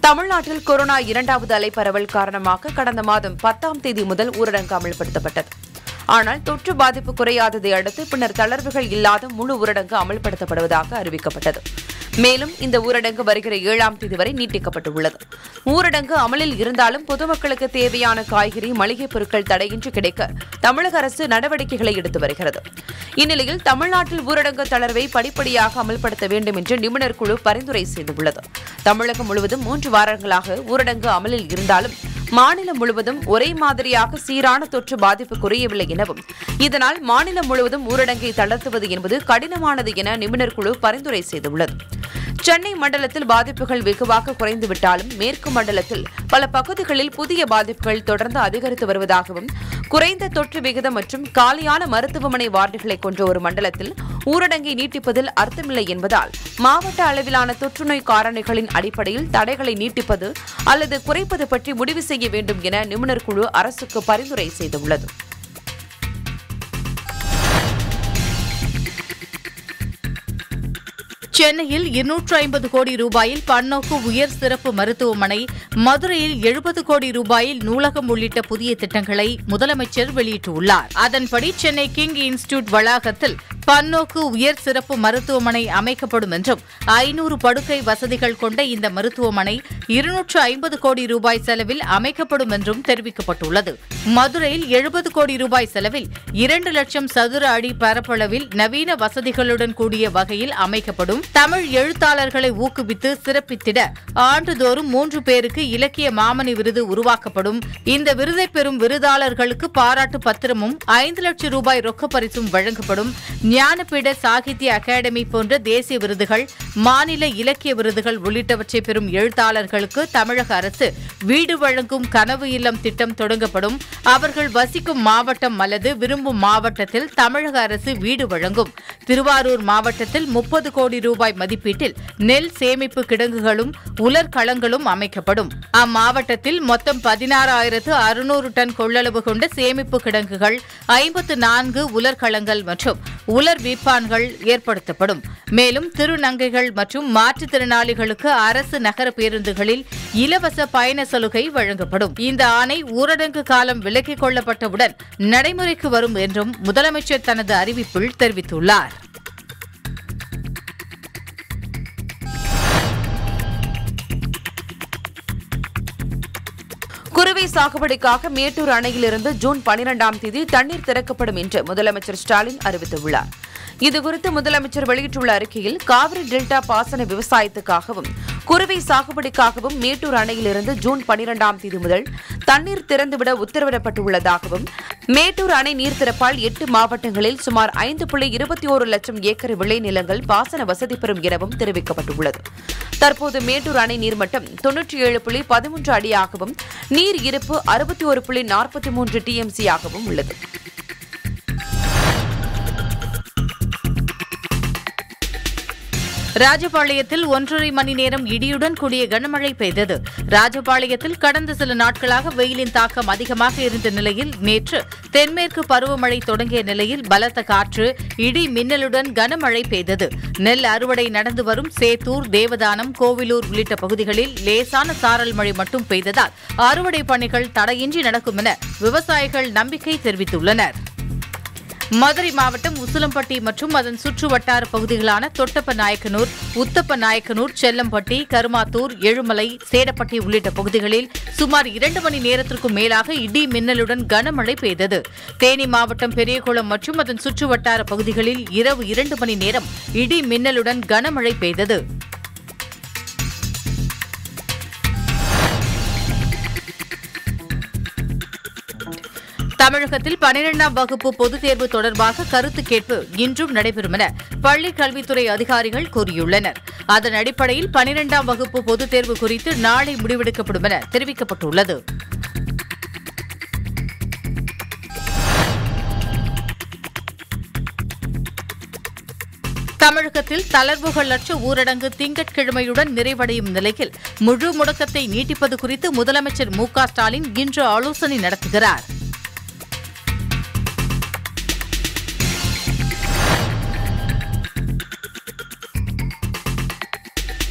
தமிழ்நாட்டில் கொரோனா இரண்டாவது அலை பரவல் காரணமாக கடந்த மாதம் பத்தாம் தேதி முதல் ஊரடங்கு அமல்படுத்தப்பட்டது ஆனால் தொற்று பாதிப்பு குறையாததை அடுத்து பின்னர் தளர்வுகள் இல்லாத முழு ஊரடங்கு அமல்படுத்தப்படுவதாக அறிவிக்கப்பட்டது மேலும் இந்த ஊரடங்கு வருகிற ஏழாம் தேதி வரை நீட்டிக்கப்பட்டுள்ளது ஊரடங்கு அமலில் இருந்தாலும் பொதுமக்களுக்கு தேவையான காய்கறி மளிகைப் பொருட்கள் தடையின்றி கிடைக்க தமிழக அரசு நடவடிக்கைகளை எடுத்து வருகிறது இந்நிலையில் தமிழ்நாட்டில் ஊரடங்கு தளர்வை படிப்படியாக அமல்படுத்த வேண்டும் என்று நிபுணர் குழு பரிந்துரை செய்துள்ளது தமிழகம் முழுவதும் மூன்று வாரங்களாக ஊரடங்கு அமலில் இருந்தாலும் மாநிலம் முழுவதும் ஒரே மாதிரியாக சீரான தொற்று பாதிப்பு குறையவில்லை எனவும் இதனால் மாநிலம் முழுவதும் ஊரடங்கை தளர்த்துவது என்பது கடினமானது என நிபுணர் குழு பரிந்துரை செய்துள்ளது சென்னை மண்டலத்தில் பாதிப்புகள் வெகுவாக குறைந்துவிட்டாலும் மேற்கு மண்டலத்தில் பல பகுதிகளில் புதிய பாதிப்புகள் தொடர்ந்து அதிகரித்து வருவதாகவும் குறைந்த தொற்று விகிதம் மற்றும் காலியான மருத்துவமனை வார்டுகளை கொண்ட ஒரு மண்டலத்தில் ஊரடங்கை நீட்டிப்பதில் அர்த்தமில்லை என்பதால் மாவட்ட அளவிலான தொற்றுநோய் காரணிகளின் அடிப்படையில் தடைகளை நீட்டிப்பது அல்லது குறைப்பது பற்றி முடிவு செய்ய வேண்டும் என நிபுணர் குழு அரசுக்கு பரிந்துரை செய்துள்ளது சென்னையில் இருநூற்று ஐம்பது கோடி ரூபாயில் பன்னோக்கு உயர் சிறப்பு மருத்துவமனை மதுரையில் எழுபது கோடி ரூபாயில் நூலகம் உள்ளிட்ட புதிய திட்டங்களை முதலமைச்சர் வெளியிட்டுள்ளார் அதன்படி சென்னை கிங் இன்ஸ்டிடியூட் வளாகத்தில் பன்னோக்கு உயர் சிறப்பு மருத்துவமனை அமைக்கப்படும் என்றும் ஐநூறு படுக்கை வசதிகள் கொண்ட இந்த மருத்துவமனை இருநூற்று ஐம்பது கோடி ரூபாய் செலவில் அமைக்கப்படும் என்றும் தெரிவிக்கப்பட்டுள்ளது மதுரையில் எழுபது கோடி ரூபாய் செலவில் இரண்டு லட்சம் சதுர அடி பரப்பளவில் நவீன வசதிகளுடன் கூடிய வகையில் அமைக்கப்படும் தமிழ் எழுத்தாளர்களை ஊக்குவித்து சிறப்பித்திட ஆண்டுதோறும் மூன்று பேருக்கு இலக்கிய மாமணி விருது உருவாக்கப்படும் இந்த விருதை பெறும் விருதாளர்களுக்கு பாராட்டு பத்திரமும் ஐந்து லட்சம் ரூபாய் ரொக்க பரிசும் வழங்கப்படும் ஞானபீட சாகித்ய அகாடமி போன்ற தேசிய விருதுகள் மாநில இலக்கிய விருதுகள் உள்ளிட்டவற்றை பெறும் எழுத்தாளர்களுக்கு தமிழக அரசு வீடு வழங்கும் கனவு இல்லம் திட்டம் தொடங்கப்படும் அவர்கள் வசிக்கும் மாவட்டம் அல்லது விரும்பும் மாவட்டத்தில் தமிழக அரசு வீடு வழங்கும் திருவாரூர் மாவட்டத்தில் முப்பது கோடி ரூபாய் மதிப்பீட்டில் நெல் சேமிப்பு கிடங்குகளும் உலர்களங்களும் அமைக்கப்படும் அம்மாவட்டத்தில் மொத்தம் பதினாறாயிரத்து அறுநூறு டன் கொள்ளளவு கொண்ட சேமிப்பு கிடங்குகள் ஐம்பத்து நான்கு உலர்களங்கள் மற்றும் உலர் வீப்பான்கள் ஏற்படுத்தப்படும் மேலும் திருநங்கைகள் மற்றும் மாற்றுத்திறனாளிகளுக்கு அரசு நகர பேருந்துகளில் இலவச பயண சலுகை வழங்கப்படும் இந்த ஆணை ஊரடங்கு காலம் விலக்கிக் கொள்ளப்பட்டவுடன் நடைமுறைக்கு வரும் என்றும் முதலமைச்சர் தனது அறிவிப்பில் தெரிவித்துள்ளார் குறுவை சாகுபடிக்காக மேட்டூர் அணையிலிருந்து ஜூன் பனிரெண்டாம் தேதி தண்ணீர் திறக்கப்படும் என்று முதலமைச்சர் ஸ்டாலின் அறிவித்துள்ளார் இதுகுறித்து முதலமைச்சர் வெளியிட்டுள்ள அறிக்கையில் காவிரி டெல்டா பாசன விவசாயத்துக்காகவும் குறுவை சாகுபடிக்காகவும் மேட்டூர் அணையிலிருந்து ஜூன் பனிரெண்டாம் தேதி முதல் தண்ணீர் திறந்துவிட உத்தரவிடப்பட்டுள்ளதாகவும் மேட்டூர் அணை நீர் திறப்பால் எட்டு மாவட்டங்களில் சுமார் ஐந்து புள்ளி இருபத்தி ஒரு லட்சம் ஏக்கர் விளைநிலங்கள் பாசன வசதி பெறும் எனவும் தெரிவிக்கப்பட்டுள்ளது தற்போது மேட்டூர் அணை நீர்மட்டம் தொன்னூற்றி ஏழு புள்ளி பதிமூன்று அடியாகவும் நீர் இருப்பு அறுபத்தி ஒரு புள்ளி நாற்பத்தி மூன்று டிஎம்சி ஆகவும் உள்ளது ராஜபாளையத்தில் ஒன்றரை மணி நேரம் இடியுடன் கூடிய கனமழை பெய்தது ராஜபாளையத்தில் கடந்த சில நாட்களாக வெயிலின் தாக்கம் அதிகமாக இருந்த நிலையில் நேற்று தென்மேற்கு பருவமழை தொடங்கிய நிலையில் பலத்த காற்று இடி மின்னலுடன் கனமழை பெய்தது நெல் அறுவடை நடந்து வரும் சேத்தூர் தேவதானம் கோவிலூர் உள்ளிட்ட பகுதிகளில் லேசான சாரல் மழை மட்டும் பெய்ததால் அறுவடை பணிகள் தடையின்றி நடக்கும் என விவசாயிகள் நம்பிக்கை தெரிவித்துள்ளனர் மதுரை மாவட்டம் உசிலம்பட்டி மற்றும் அதன் சுற்று வட்டார பகுதிகளான தொட்டப்ப நாயக்கனூர் உத்தப்ப நாயக்கனூர் செல்லம்பட்டி கருமாத்தூர் எழுமலை சேடப்பட்டி உள்ளிட்ட பகுதிகளில் சுமார் இரண்டு மணி நேரத்திற்கும் மேலாக இடி மின்னலுடன் கனமழை பெய்தது தேனி மாவட்டம் பெரியகுளம் மற்றும் அதன் சுற்று வட்டார பகுதிகளில் இரவு இரண்டு மணி நேரம் இடி மின்னலுடன் கனமழை பெய்தது தமிழகத்தில் பனிரெண்டாம் வகுப்பு பொதுத் தேர்வு தொடர்பாக கருத்து கேட்பு இன்றும் நடைபெறும் என பள்ளிக் கல்வித்துறை அதிகாரிகள் கூறியுள்ளனர் அதன் அடிப்படையில் பனிரெண்டாம் வகுப்பு பொதுத் தேர்வு குறித்து நாளை முடிவெடுக்கப்படும் என தெரிவிக்கப்பட்டுள்ளது தமிழகத்தில் தளர்வுகளற்ற ஊரடங்கு திங்கட்கிழமையுடன் நிறைவடையும் நிலையில் முழு முடக்கத்தை நீட்டிப்பது குறித்து முதலமைச்சர் மு க ஸ்டாலின் இன்று ஆலோசனை நடத்துகிறார்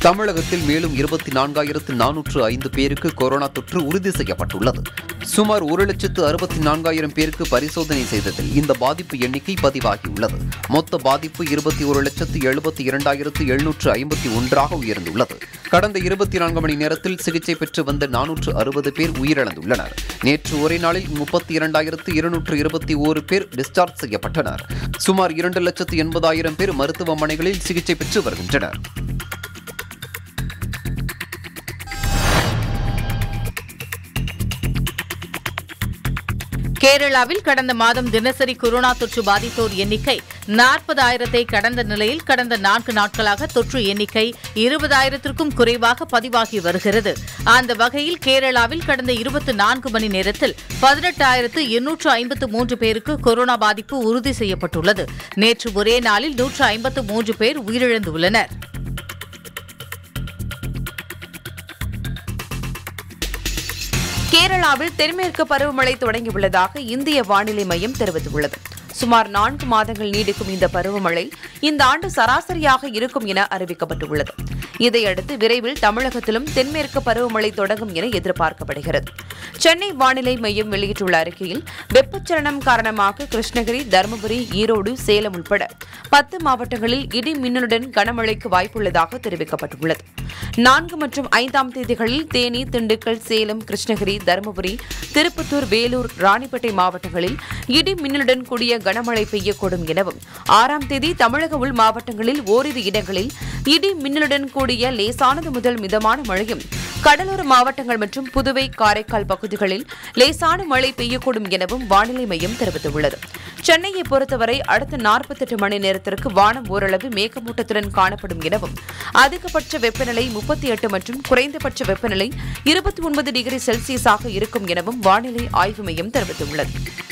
தமிழகத்தில் மேலும் இருபத்தி நான்காயிரத்து நானூற்று ஐந்து பேருக்கு கொரோனா தொற்று உறுதி செய்யப்பட்டுள்ளது சுமார் ஒரு லட்சத்து அறுபத்தி நான்காயிரம் பேருக்கு பரிசோதனை செய்ததில் இந்த பாதிப்பு எண்ணிக்கை பதிவாகியுள்ளது மொத்த பாதிப்பு இருபத்தி ஒரு லட்சத்து எழுபத்தி இரண்டாயிரத்து எழுநூற்று ஐம்பத்தி ஒன்றாக உயர்ந்துள்ளது கடந்த இருபத்தி நான்கு மணி நேரத்தில் சிகிச்சை பெற்று வந்த நானூற்று அறுபது பேர் உயிரிழந்துள்ளனர் நேற்று ஒரே நாளில் முப்பத்தி இரண்டாயிரத்து இருநூற்று இருபத்தி ஓரு பேர் டிஸ்சார்ஜ் செய்யப்பட்டனர் சுமார் இரண்டு லட்சத்து எண்பதாயிரம் பேர் மருத்துவமனைகளில் சிகிச்சை பெற்று வருகின்றனர் கேரளாவில் கடந்த மாதம் தினசரி கொரோனா தொற்று பாதித்தோர் எண்ணிக்கை நாற்பதாயிரத்தை கடந்த நிலையில் கடந்த நான்கு நாட்களாக தொற்று எண்ணிக்கை இருபதாயிரத்திற்கும் குறைவாக பதிவாகி வருகிறது அந்த வகையில் கேரளாவில் கடந்த இருபத்தி நான்கு மணி நேரத்தில் பதினெட்டாயிரத்து எண்ணூற்று ஐம்பத்து மூன்று பேருக்கு கொரோனா பாதிப்பு உறுதி செய்யப்பட்டுள்ளது நேற்று ஒரே நாளில் நூற்று ஐம்பத்து மூன்று பேர் உயிரிழந்துள்ளனர் கேரளாவில் தென்மேற்கு பருவமழை தொடங்கியுள்ளதாக இந்திய வானிலை மையம் தெரிவித்துள்ளது சுமார் நான்கு மாதங்கள் நீடிக்கும் இந்த பருவமழை இந்த ஆண்டு சராசரியாக இருக்கும் என அறிவிக்கப்பட்டுள்ளது இதையடுத்து விரைவில் தமிழகத்திலும் தென்மேற்கு பருவமழை தொடங்கும் என எதிர்பார்க்கப்படுகிறது சென்னை வானிலை மையம் வெளியிட்டுள்ள அறிக்கையில் வெப்பச்சலனம் காரணமாக கிருஷ்ணகிரி தருமபுரி ஈரோடு சேலம் உட்பட பத்து மாவட்டங்களில் இடி மின்னலுடன் கனமழைக்கு வாய்ப்புள்ளதாக தெரிவிக்கப்பட்டுள்ளது நான்கு மற்றும் ஐந்தாம் தேதிகளில் தேனி திண்டுக்கல் சேலம் கிருஷ்ணகிரி தருமபுரி திருப்பத்தூர் வேலூர் ராணிப்பேட்டை மாவட்டங்களில் இடி மின்னலுடன் கூடிய கனமழை பெய்யக்கூடும் எனவும் ஆறாம் தேதி தமிழக உள் மாவட்டங்களில் ஓரிரு இடங்களில் இடி மின்னலுடன் கூடிய லேசானது முதல் மிதமான மழையும் கடலோர மாவட்டங்கள் மற்றும் புதுவை காரைக்கால் பகுதிகளில் லேசான மழை பெய்யக்கூடும் எனவும் வானிலை மையம் தெரிவித்துள்ளது சென்னையை பொறுத்தவரை அடுத்த நாற்பத்தெட்டு மணி நேரத்திற்கு வானம் ஓரளவு மேகமூட்டத்துடன் காணப்படும் எனவும் அதிகபட்ச வெப்பநிலை முப்பத்தி எட்டு மற்றும் குறைந்தபட்ச வெப்பநிலை இருபத்தி ஒன்பது டிகிரி செல்சியஸாக இருக்கும் எனவும் வானிலை ஆய்வு மையம் தெரிவித்துள்ளது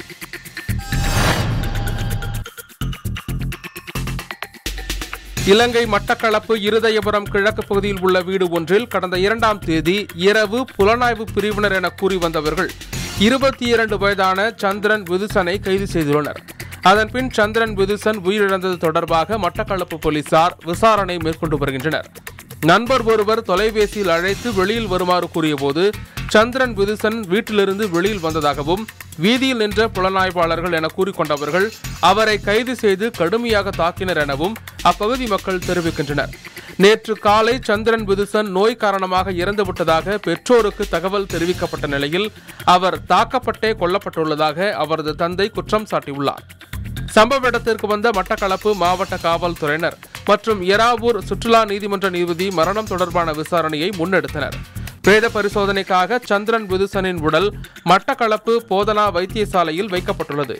இலங்கை மட்டக்களப்பு இருதயபுரம் கிழக்கு பகுதியில் உள்ள வீடு ஒன்றில் கடந்த இரண்டாம் தேதி இரவு புலனாய்வு பிரிவினர் என கூறி வந்தவர்கள் இருபத்தி இரண்டு வயதான சந்திரன் விதுசனை கைது செய்துள்ளனர் அதன்பின் சந்திரன் விதுசன் உயிரிழந்தது தொடர்பாக மட்டக்களப்பு போலீசார் விசாரணை மேற்கொண்டு வருகின்றனர் நண்பர் ஒருவர் தொலைபேசியில் அழைத்து வெளியில் வருமாறு கூறியபோது சந்திரன் விதுசன் வீட்டிலிருந்து வெளியில் வந்ததாகவும் வீதியில் நின்ற புலனாய்வாளர்கள் என கூறிக்கொண்டவர்கள் அவரை கைது செய்து கடுமையாக தாக்கினர் எனவும் அப்பகுதி மக்கள் தெரிவிக்கின்றனர் நேற்று காலை சந்திரன் விதுசன் நோய் காரணமாக இறந்துவிட்டதாக பெற்றோருக்கு தகவல் தெரிவிக்கப்பட்ட நிலையில் அவர் தாக்கப்பட்டே கொல்லப்பட்டுள்ளதாக அவரது தந்தை குற்றம் சாட்டியுள்ளார் சம்பவ இடத்திற்கு வந்த மட்டக்களப்பு மாவட்ட காவல்துறையினர் மற்றும் எராவூர் சுற்றுலா நீதிமன்ற நீதிபதி மரணம் தொடர்பான விசாரணையை முன்னெடுத்தனர் பிரேத பரிசோதனைக்காக சந்திரன் விதுசனின் உடல் மட்டக்களப்பு போதனா வைத்தியசாலையில் வைக்கப்பட்டுள்ளது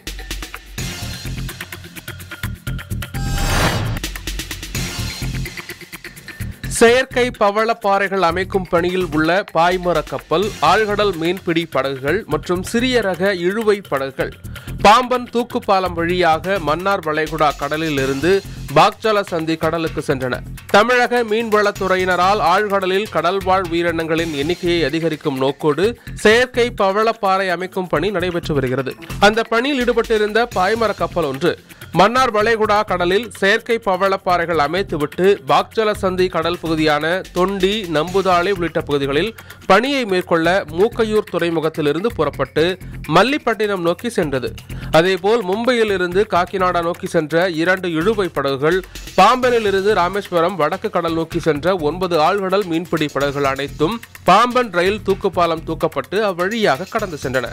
செயற்கை பவள பாறைகள் அமைக்கும் பணியில் உள்ள பாய்மர கப்பல் ஆழ்கடல் மீன்பிடி படகுகள் மற்றும் சிறிய ரக இழுவை படகுகள் பாம்பன் தூக்குப்பாலம் வழியாக மன்னார் வளைகுடா கடலில் இருந்து பாக்ஜல சந்தி கடலுக்கு சென்றன தமிழக மீன்வளத்துறையினரால் ஆழ்கடலில் கடல்வாழ் உயிரினங்களின் எண்ணிக்கையை அதிகரிக்கும் நோக்கோடு செயற்கை பவளப்பாறை அமைக்கும் பணி நடைபெற்று வருகிறது அந்த பணியில் ஈடுபட்டிருந்த பாய்மர கப்பல் ஒன்று மன்னார் வளைகுடா கடலில் செயற்கை பவளப்பாறைகள் அமைத்துவிட்டு பாக்ஜல சந்தி கடல் பகுதியான தொண்டி நம்புதாளை உள்ளிட்ட பகுதிகளில் பணியை மேற்கொள்ள மூக்கையூர் துறைமுகத்திலிருந்து புறப்பட்டு மல்லிப்பட்டினம் நோக்கி சென்றது அதேபோல் மும்பையில் இருந்து காக்கிநாடா நோக்கி சென்ற இரண்டு இழுவை படகுகள் பாம்பனில் இருந்து ராமேஸ்வரம் வடக்கு கடல் நோக்கி சென்ற ஒன்பது ஆழ்கடல் மீன்பிடி படகுகள் அனைத்தும் பாம்பன் ரயில் தூக்குப்பாலம் தூக்கப்பட்டு அவ்வழியாக கடந்து சென்றன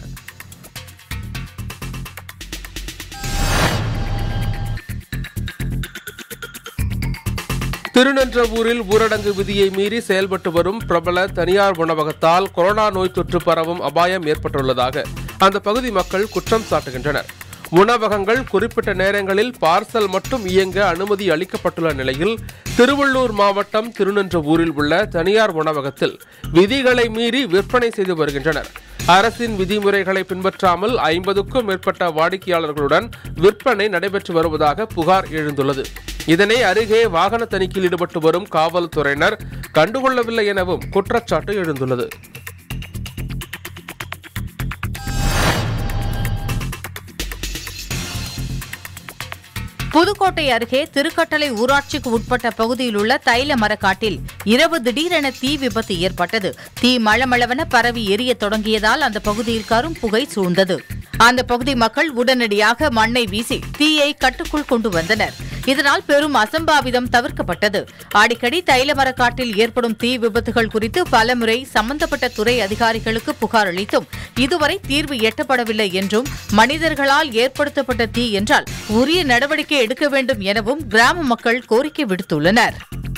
திருநென்றவூரில் ஊரடங்கு விதியை மீறி செயல்பட்டு வரும் பிரபல தனியார் உணவகத்தால் கொரோனா நோய் தொற்று பரவும் அபாயம் ஏற்பட்டுள்ளதாக அந்த பகுதி மக்கள் குற்றம் சாட்டுகின்றனர் உணவகங்கள் குறிப்பிட்ட நேரங்களில் பார்சல் மட்டும் இயங்க அனுமதி அளிக்கப்பட்டுள்ள நிலையில் திருவள்ளூர் மாவட்டம் திருநென்றவூரில் உள்ள தனியார் உணவகத்தில் விதிகளை மீறி விற்பனை செய்து வருகின்றனர் அரசின் விதிமுறைகளை பின்பற்றாமல் ஐம்பதுக்கும் மேற்பட்ட வாடிக்கையாளர்களுடன் விற்பனை நடைபெற்று வருவதாக புகார் எழுந்துள்ளது இதனை அருகே வாகன தணிக்கையில் ஈடுபட்டு வரும் காவல்துறையினர் கண்டுகொள்ளவில்லை எனவும் குற்றச்சாட்டு எழுந்துள்ளது புதுக்கோட்டை அருகே திருக்கட்டளை ஊராட்சிக்கு உட்பட்ட பகுதியில் உள்ள தைல மரக்காட்டில் இரவு திடீரென தீ விபத்து ஏற்பட்டது தீ மளமளவென பரவி எரியத் தொடங்கியதால் அந்த பகுதியில் கரும் புகை சூழ்ந்தது அந்த பகுதி மக்கள் உடனடியாக மண்ணை வீசி தீயை கட்டுக்குள் கொண்டு வந்தனர் இதனால் பெரும் அசம்பாவிதம் தவிர்க்கப்பட்டது அடிக்கடி தைல மரக்காட்டில் ஏற்படும் தீ விபத்துகள் குறித்து பலமுறை சம்பந்தப்பட்ட துறை அதிகாரிகளுக்கு புகார் அளித்தும் இதுவரை தீர்வு எட்டப்படவில்லை என்றும் மனிதர்களால் ஏற்படுத்தப்பட்ட தீ என்றால் உரிய நடவடிக்கை எடுக்க வேண்டும் எனவும் கிராம மக்கள் கோரிக்கை விடுத்துள்ளனர்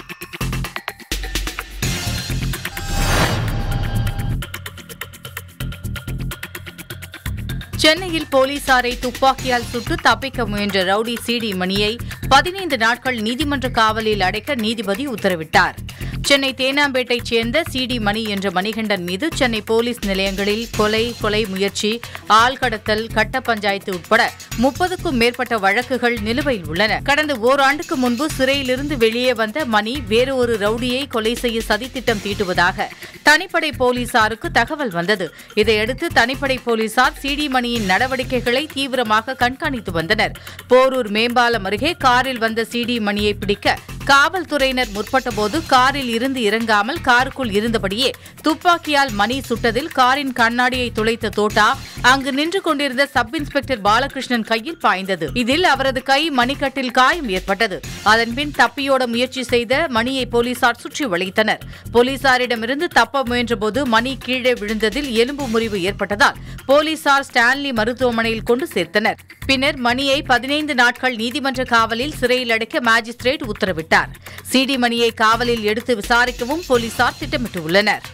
சென்னையில் போலீசாரை துப்பாக்கியால் சுட்டு தப்பிக்க முயன்ற ரவுடி சிடி மணியை பதினைந்து நாட்கள் நீதிமன்ற காவலில் அடைக்க நீதிபதி உத்தரவிட்டார் சென்னை தேனாம்பேட்டைச் சேர்ந்த சிடி மணி என்ற மணிகண்டன் மீது சென்னை போலீஸ் நிலையங்களில் கொலை கொலை முயற்சி ஆள் கடத்தல் கட்ட பஞ்சாயத்து உட்பட முப்பதுக்கும் மேற்பட்ட வழக்குகள் நிலுவையில் உள்ளன கடந்த ஓராண்டுக்கு முன்பு சிறையிலிருந்து வெளியே வந்த மணி வேறு ஒரு ரவுடியை கொலை செய்ய சதித்திட்டம் தீட்டுவதாக தனிப்படை போலீசாருக்கு தகவல் வந்தது இதையடுத்து தனிப்படை போலீசார் சிடி மணியின் நடவடிக்கைகளை தீவிரமாக கண்காணித்து வந்தனர் போரூர் மேம்பாலம் அருகே காரில் வந்த சிடி மணியை பிடிக்க காவல்துறையினர் முற்பட்டபோது காரில் இருந்து இறங்காமல் காருக்குள் இருந்தபடியே துப்பாக்கியால் மணி சுட்டதில் காரின் கண்ணாடியை துளைத்த தோட்டா அங்கு நின்று கொண்டிருந்த சப் இன்ஸ்பெக்டர் பாலகிருஷ்ணன் கையில் பாய்ந்தது இதில் அவரது கை மணிக்கட்டில் காயம் ஏற்பட்டது அதன்பின் தப்பியோட முயற்சி செய்த மணியை போலீசார் சுற்றி வளைத்தனர் போலீசாரிடமிருந்து தப்ப முயன்றபோது மணி கீழே விழுந்ததில் எலும்பு முறிவு ஏற்பட்டதால் போலீசார் ஸ்டான்லி மருத்துவமனையில் கொண்டு சேர்த்தனர் பின்னர் மணியை பதினைந்து நாட்கள் நீதிமன்ற காவலில் சிறையில் அடைக்க மாஜிஸ்திரேட் உத்தரவிட்டார் சிடி மணியை காவலில் எடுத்து விசாரிக்கவும் போலீசார் திட்டமிட்டுள்ளனர்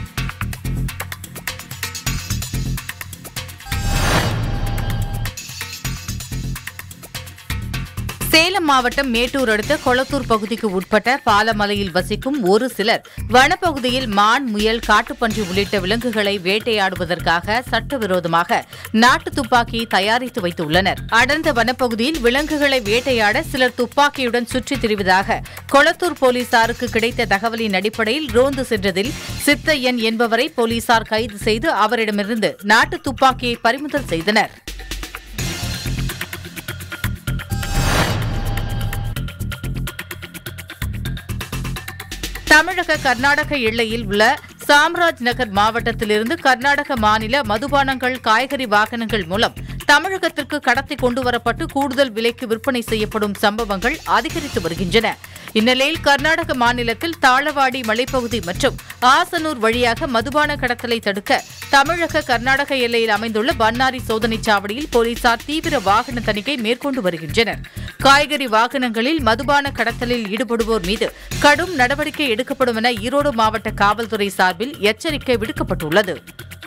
சேலம் மாவட்டம் மேட்டூர் அடுத்த கொளத்தூர் பகுதிக்கு உட்பட்ட பாலமலையில் வசிக்கும் ஒரு சிலர் வனப்பகுதியில் மான் முயல் காட்டுப்பன்றி உள்ளிட்ட விலங்குகளை வேட்டையாடுவதற்காக சட்டவிரோதமாக நாட்டு துப்பாக்கி தயாரித்து வைத்துள்ளனர் அடர்ந்த வனப்பகுதியில் விலங்குகளை வேட்டையாட சிலர் துப்பாக்கியுடன் சுற்றித் திரிவதாக கொளத்தூர் போலீசாருக்கு கிடைத்த தகவலின் அடிப்படையில் ரோந்து சென்றதில் சித்தையன் என்பவரை போலீசார் கைது செய்து அவரிடமிருந்து நாட்டு துப்பாக்கியை பறிமுதல் செய்தனர் தமிழக கர்நாடக எல்லையில் உள்ள சாம்ராஜ் நகர் மாவட்டத்திலிருந்து கர்நாடக மாநில மதுபானங்கள் காய்கறி வாகனங்கள் மூலம் தமிழகத்திற்கு கடத்தி கொண்டுவரப்பட்டு கூடுதல் விலைக்கு விற்பனை செய்யப்படும் சம்பவங்கள் அதிகரித்து வருகின்றன இந்நிலையில் கர்நாடக மாநிலத்தில் தாளவாடி மலைப்பகுதி மற்றும் ஆசனூர் வழியாக மதுபான கடத்தலை தடுக்க தமிழக கர்நாடக எல்லையில் அமைந்துள்ள பன்னாரி சோதனைச் சாவடியில் போலீசார் தீவிர வாகன தணிக்கை மேற்கொண்டு வருகின்றனர் காய்கறி வாகனங்களில் மதுபான கடத்தலில் ஈடுபடுவோர் மீது கடும் நடவடிக்கை எடுக்கப்படும் என ஈரோடு மாவட்ட காவல்துறை சார்பில் எச்சரிக்கை விடுக்கப்பட்டுள்ளது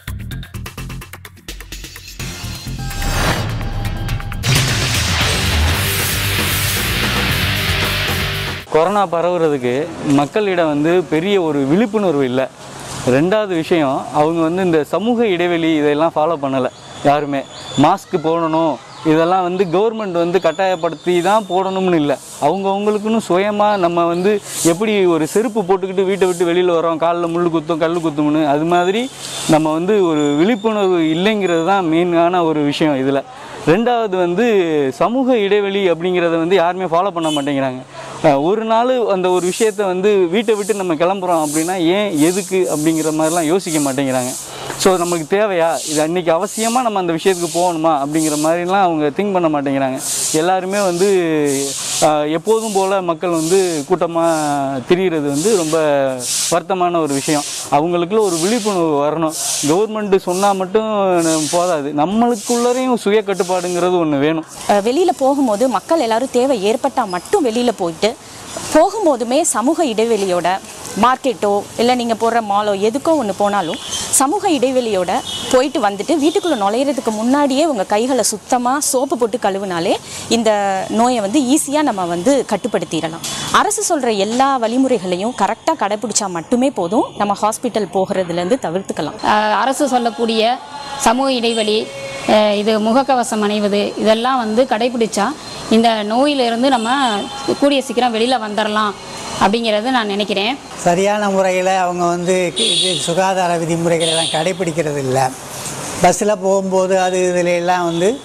கொரோனா பரவுறதுக்கு மக்களிடம் வந்து பெரிய ஒரு விழிப்புணர்வு இல்லை ரெண்டாவது விஷயம் அவங்க வந்து இந்த சமூக இடைவெளி இதெல்லாம் ஃபாலோ பண்ணலை யாருமே மாஸ்க் போடணும் இதெல்லாம் வந்து கவர்மெண்ட் வந்து கட்டாயப்படுத்தி தான் போடணும்னு இல்லை அவங்கவுங்களுக்குன்னு சுயமாக நம்ம வந்து எப்படி ஒரு செருப்பு போட்டுக்கிட்டு வீட்டை விட்டு வெளியில் வரோம் காலில் முள் குத்தும் கல் குத்தும்னு அது மாதிரி நம்ம வந்து ஒரு விழிப்புணர்வு இல்லைங்கிறது தான் மெயினான ஒரு விஷயம் இதில் ரெண்டாவது வந்து சமூக இடைவெளி அப்படிங்கிறத வந்து யாருமே ஃபாலோ பண்ண மாட்டேங்கிறாங்க அஹ் ஒரு நாள் அந்த ஒரு விஷயத்தை வந்து வீட்டை விட்டு நம்ம கிளம்புறோம் அப்படின்னா ஏன் எதுக்கு அப்படிங்கிற மாதிரிலாம் யோசிக்க மாட்டேங்கிறாங்க ஸோ நமக்கு தேவையா இது அன்றைக்கி அவசியமாக நம்ம அந்த விஷயத்துக்கு போகணுமா அப்படிங்கிற மாதிரிலாம் அவங்க திங்க் பண்ண மாட்டேங்கிறாங்க எல்லாருமே வந்து அஹ், எப்போதும் போல் மக்கள் வந்து கூட்டமாக திரிகிறது வந்து ரொம்ப வருத்தமான ஒரு விஷயம் அவங்களுக்குள்ள ஒரு விழிப்புணர்வு வரணும் கவர்மெண்ட்டு சொன்னால் மட்டும் போதாது நம்மளுக்குள்ளரையும் சுய கட்டுப்பாடுங்கிறது ஒன்று வேணும் அஹ் வெளியில போகும்போது மக்கள் எல்லாரும் தேவை ஏற்பட்டால் மட்டும் வெளியில போயிட்டு போகும்போதுமே சமூக இடைவெளியோட மார்க்கெட்டோ இல்லை நீங்கள் போடுற மாலோ எதுக்கோ ஒன்று போனாலும் சமூக இடைவெளியோட போயிட்டு வந்துட்டு வீட்டுக்குள்ளே நுழையிறதுக்கு முன்னாடியே உங்கள் கைகளை சுத்தமாக சோப்பு போட்டு கழுவினாலே இந்த நோயை வந்து ஈஸியாக நம்ம வந்து கட்டுப்படுத்திடலாம் அரசு சொல்கிற எல்லா வழிமுறைகளையும் கரெக்டாக கடைப்பிடிச்சா மட்டுமே போதும் நம்ம ஹாஸ்பிட்டல் போகிறதுலேருந்து தவிர்த்துக்கலாம் அஹ் அரசு சொல்லக்கூடிய சமூக இடைவெளி அஹ் இது முகக்கவசம் அணிவது இதெல்லாம் வந்து கடைபிடிச்சா இந்த நோயிலிருந்து நம்ம கூடிய சீக்கிரம் வெளியில் வந்துடலாம் அப்படிங்கிறது நான் நினைக்கிறேன் சரியான முறையில் அவங்க வந்து கி- இது சுகாதார விதிமுறைகள் எல்லாம் கடைபிடிக்கிறது இல்லை பஸ்ஸில் போகும்போது அது இதில் எல்லாம் வந்து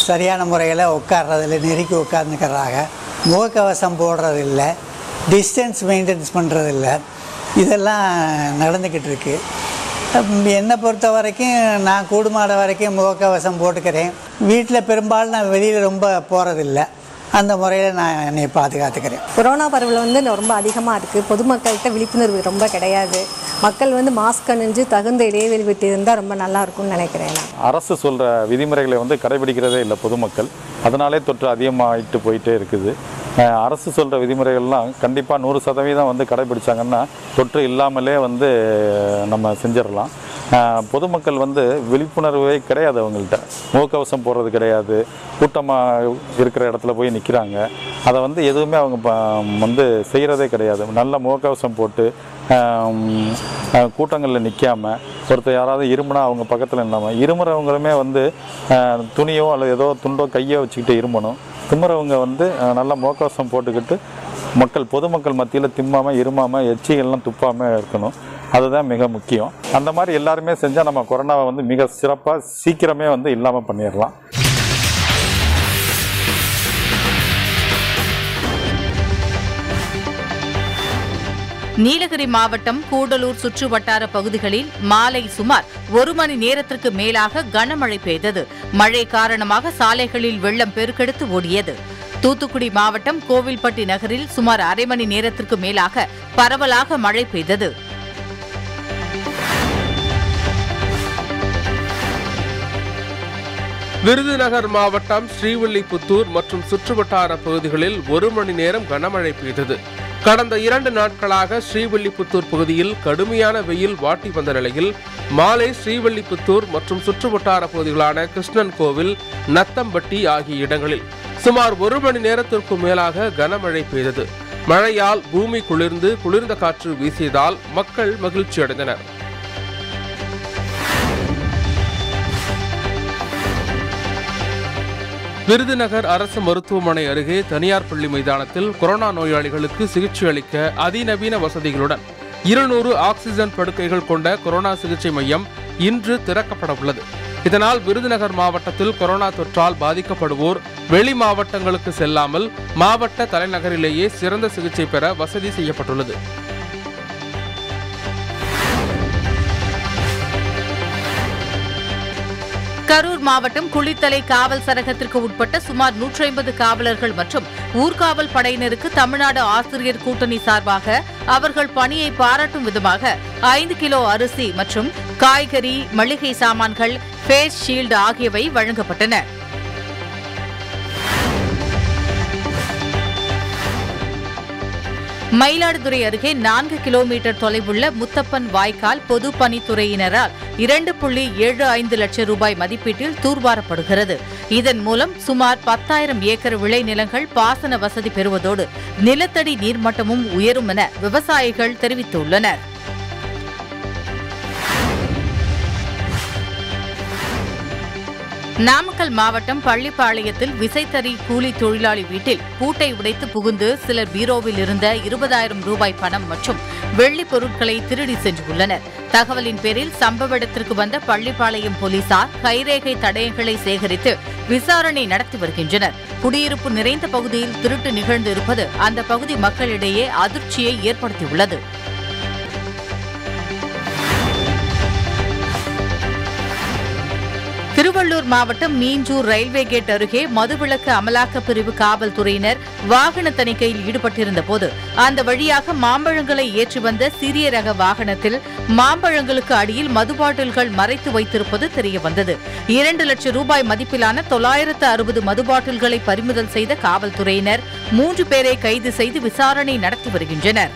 சரியான முறையில் உட்கார்றதில்ல நெருக்கி உட்காந்துக்கிறாங்க முகக்கவசம் போடுறதில்ல டிஸ்டன்ஸ் மெயின்டைன்ஸ் பண்ணுறதில்ல இதெல்லாம் நடந்துக்கிட்டு இருக்கு அம், என்னை பொறுத்த வரைக்கும் நான் கூடுமாட வரைக்கும் முகக்கவசம் போட்டுக்கிறேன் வீட்டில் பெரும்பாலும் நான் வெளியில் ரொம்ப போகிறதில்ல அந்த முறையில் நான் என்னை பாதுகாத்துக்கிறேன் கொரோனா பரவல் வந்து ரொம்ப அதிகமாக இருக்குது பொதுமக்கள்கிட்ட விழிப்புணர்வு ரொம்ப கிடையாது மக்கள் வந்து மாஸ்க் அணிஞ்சு தகுந்த இடைவெளி விட்டு இருந்தால் ரொம்ப நல்லா இருக்கும்னு நினைக்கிறேன் நான் அரசு சொல்கிற விதிமுறைகளை வந்து கடைபிடிக்கிறதே இல்லை பொதுமக்கள் அதனாலே தொற்று அதிகமாகிட்டு போயிட்டே இருக்குது அஹ் அரசு சொல்கிற விதிமுறைகள்லாம் கண்டிப்பாக நூறு சதவீதம் வந்து கடைபிடிச்சாங்கன்னா தொற்று இல்லாமலே வந்து நம்ம செஞ்சிடலாம் அஹ் பொதுமக்கள் வந்து விழிப்புணர்வே கிடையாது அவங்கள்ட்ட முகக்கவசம் போடுறது கிடையாது கூட்டமாக இருக்கிற இடத்துல போய் நிற்கிறாங்க அதை வந்து எதுவுமே அவங்க ப- வந்து செய்கிறதே கிடையாது நல்ல முகக்கவசம் போட்டு கூட்டங்களில் நிற்காம ஒருத்தர் யாராவது இருமுனா அவங்க பக்கத்தில் இல்லாமல் இருமுறவங்களுமே வந்து அஹ், துணியோ அல்லது ஏதோ துண்டோ கையோ வச்சுக்கிட்டு இருமணும் தும்முறவங்க வந்து அஹ், நல்லா முகக்கவசம் போட்டுக்கிட்டு மக்கள் பொதுமக்கள் மத்தியில் திம்மாமல் இருமாமல் எச்சிகள்லாம் துப்பாமல் இருக்கணும் அதுதான் மிக முக்கியம் அந்த மாதிரி எல்லாருமே செஞ்சால் நம்ம கொரோனாவை வந்து மிக சிறப்பாக சீக்கிரமே வந்து இல்லாமல் பண்ணிடலாம் நீலகிரி மாவட்டம் கூடலூர் சுற்று வட்டார பகுதிகளில் மாலை சுமார் ஒரு மணி நேரத்திற்கு மேலாக கனமழை பெய்தது மழை காரணமாக சாலைகளில் வெள்ளம் பெருக்கெடுத்து ஓடியது தூத்துக்குடி மாவட்டம் கோவில்பட்டி நகரில் சுமார் அரை மணி நேரத்திற்கு மேலாக பரவலாக மழை பெய்தது விருதுநகர் மாவட்டம் ஸ்ரீவில்லிபுத்தூர் மற்றும் சுற்றுவட்டார பகுதிகளில் ஒரு மணி நேரம் கனமழை பெய்தது கடந்த இரண்டு நாட்களாக ஸ்ரீவில்லிபுத்தூர் பகுதியில் கடுமையான வெயில் வாட்டி வந்த நிலையில் மாலை ஸ்ரீவில்லிபுத்தூர் மற்றும் சுற்றுவட்டார பகுதிகளான கிருஷ்ணன் கோவில் நத்தம்பட்டி ஆகிய இடங்களில் சுமார் ஒரு மணி நேரத்திற்கு மேலாக கனமழை பெய்தது மழையால் பூமி குளிர்ந்து குளிர்ந்த காற்று வீசியதால் மக்கள் மகிழ்ச்சி அடைந்தனர் விருதுநகர் அரசு மருத்துவமனை அருகே தனியார் பள்ளி மைதானத்தில் கொரோனா நோயாளிகளுக்கு சிகிச்சை அளிக்க அதிநவீன வசதிகளுடன் இருநூறு ஆக்சிஜன் படுக்கைகள் கொண்ட கொரோனா சிகிச்சை மையம் இன்று திறக்கப்பட உள்ளது இதனால் விருதுநகர் மாவட்டத்தில் கொரோனா தொற்றால் பாதிக்கப்படுவோர் வெளி மாவட்டங்களுக்கு செல்லாமல் மாவட்ட தலைநகரிலேயே சிறந்த சிகிச்சை பெற வசதி செய்யப்பட்டுள்ளது கரூர் மாவட்டம் குளித்தலை காவல் சரகத்திற்கு உட்பட்ட சுமார் 150 காவலர்கள் மற்றும் ஊர்காவல் படையினருக்கு தமிழ்நாடு ஆசிரியர் கூட்டணி சார்பாக அவர்கள் பணியை பாராட்டும் விதமாக ஐந்து கிலோ அரிசி மற்றும் காய்கறி மளிகை சாமான்கள் ஃபேஸ் ஷீல்டு ஆகியவை வழங்கப்பட்டன மயிலாடுதுறை அருகே நான்கு கிலோமீட்டர் தொலைவுள்ள முத்தப்பன் வாய்க்கால் பொதுப்பணித்துறையினரால் இரண்டு புள்ளி ஏழு ஐந்து லட்சம் ரூபாய் மதிப்பீட்டில் தூர்வாரப்படுகிறது இதன் மூலம் சுமார் பத்தாயிரம் ஏக்கர் விளைநிலங்கள் பாசன வசதி பெறுவதோடு நிலத்தடி நீர்மட்டமும் உயரும் என விவசாயிகள் தெரிவித்துள்ளனர் நாமக்கல் மாவட்டம் பள்ளிப்பாளையத்தில் விசைத்தறி கூலி தொழிலாளி வீட்டில் பூட்டை உடைத்து புகுந்து சிலர் பீரோவில் இருந்த இருபதாயிரம் ரூபாய் பணம் மற்றும் வெள்ளிப் பொருட்களை திருடி சென்றுள்ளனர் தகவலின் பேரில் சம்பவ இடத்திற்கு வந்த பள்ளிப்பாளையம் போலீசார் கைரேகை தடயங்களை சேகரித்து விசாரணை நடத்தி வருகின்றனர் குடியிருப்பு நிறைந்த பகுதியில் திருட்டு நிகழ்ந்திருப்பது அந்த பகுதி மக்களிடையே அதிர்ச்சியை ஏற்படுத்தியுள்ளது திருவள்ளூர் மாவட்டம் மீஞ்சூர் ரயில்வே கேட் அருகே மதுவிலக்கு அமலாக்கப் பிரிவு காவல்துறையினர் வாகன தணிக்கையில் ஈடுபட்டிருந்த போது அந்த வழியாக மாம்பழங்களை ஏற்றி வந்த சிறிய ரக வாகனத்தில் மாம்பழங்களுக்கு அடியில் மது பாட்டில்கள் மறைத்து வைத்திருப்பது தெரியவந்தது இரண்டு லட்சம் ரூபாய் மதிப்பிலான தொள்ளாயிரத்து அறுபது மது பாட்டில்களை பறிமுதல் செய்த காவல்துறையினர் மூன்று பேரை கைது செய்து விசாரணை நடத்தி வருகின்றனர்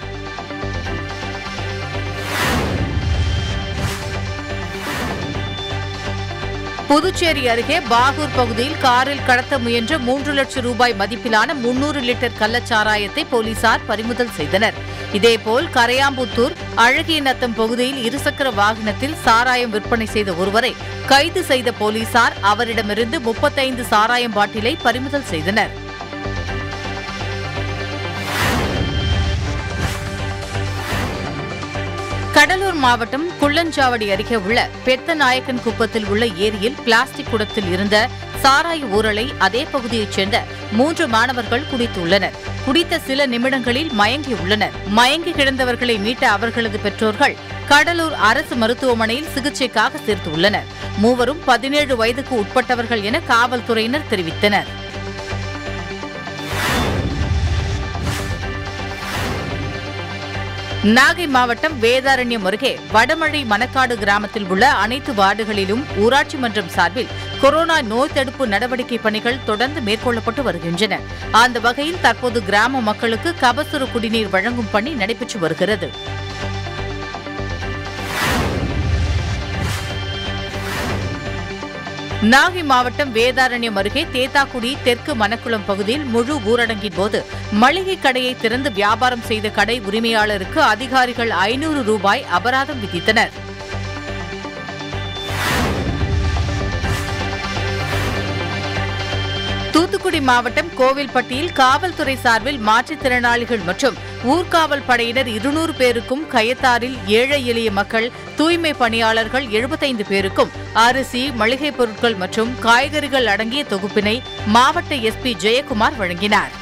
புதுச்சேரி அருகே பாகூர் பகுதியில் காரில் கடத்த முயன்ற மூன்று லட்சம் ரூபாய் மதிப்பிலான முன்னூறு லிட்டர் கள்ளச்சாராயத்தை போலீசார் பறிமுதல் செய்தனர் இதேபோல் கரையாம்புத்தூர் அழகிய நத்தம் பகுதியில் இருசக்கர வாகனத்தில் சாராயம் விற்பனை செய்த ஒருவரை கைது செய்த போலீசார் அவரிடமிருந்து முப்பத்தைந்து சாராயம் பாட்டிலை பறிமுதல் செய்தனர் கடலூர் மாவட்டம் குள்ளஞ்சாவடி அருகே உள்ள பெத்தநாயக்கன் குப்பத்தில் உள்ள ஏரியில் பிளாஸ்டிக் குடத்தில் இருந்த சாராய ஊரலை அதே பகுதியைச் சேர்ந்த மூன்று மாணவர்கள் குடித்துள்ளனர் குடித்த சில நிமிடங்களில் மயங்கியுள்ளனர் மயங்கி கிடந்தவர்களை மீட்ட அவர்களது பெற்றோர்கள் கடலூர் அரசு மருத்துவமனையில் சிகிச்சைக்காக சேர்த்துள்ளனர் மூவரும் பதினேழு வயதுக்கு உட்பட்டவர்கள் என காவல்துறையினர் தெரிவித்தனர் நாகை மாவட்டம் வேதாரண்யம் அருகே வடமழை மணக்காடு கிராமத்தில் உள்ள அனைத்து வார்டுகளிலும் ஊராட்சி மன்றம் சார்பில் கொரோனா நோய் தடுப்பு நடவடிக்கை பணிகள் தொடர்ந்து மேற்கொள்ளப்பட்டு வருகின்றன அந்த வகையில் தற்போது கிராம மக்களுக்கு கபசுர குடிநீர் வழங்கும் பணி நடைபெற்று வருகிறது நாகை மாவட்டம் வேதாரண்யம் அருகே தேத்தாக்குடி தெற்கு மணக்குளம் பகுதியில் முழு ஊரடங்கின் போது மளிகை கடையை திறந்து வியாபாரம் செய்த கடை உரிமையாளருக்கு அதிகாரிகள் ஐநூறு ரூபாய் அபராதம் விதித்தனர் தூத்துக்குடி மாவட்டம் கோவில்பட்டியில் காவல்துறை சார்பில் மாற்றுத்திறனாளிகள் மற்றும் ஊர்காவல் படையினர் இருநூறு பேருக்கும் கயத்தாரில் ஏழை எளிய மக்கள் தூய்மை பணியாளர்கள் எழுபத்தைந்து பேருக்கும் அரிசி மளிகைப் பொருட்கள் மற்றும் காய்கறிகள் அடங்கிய தொகுப்பினை மாவட்ட எஸ்பி ஜெயக்குமார் வழங்கினார்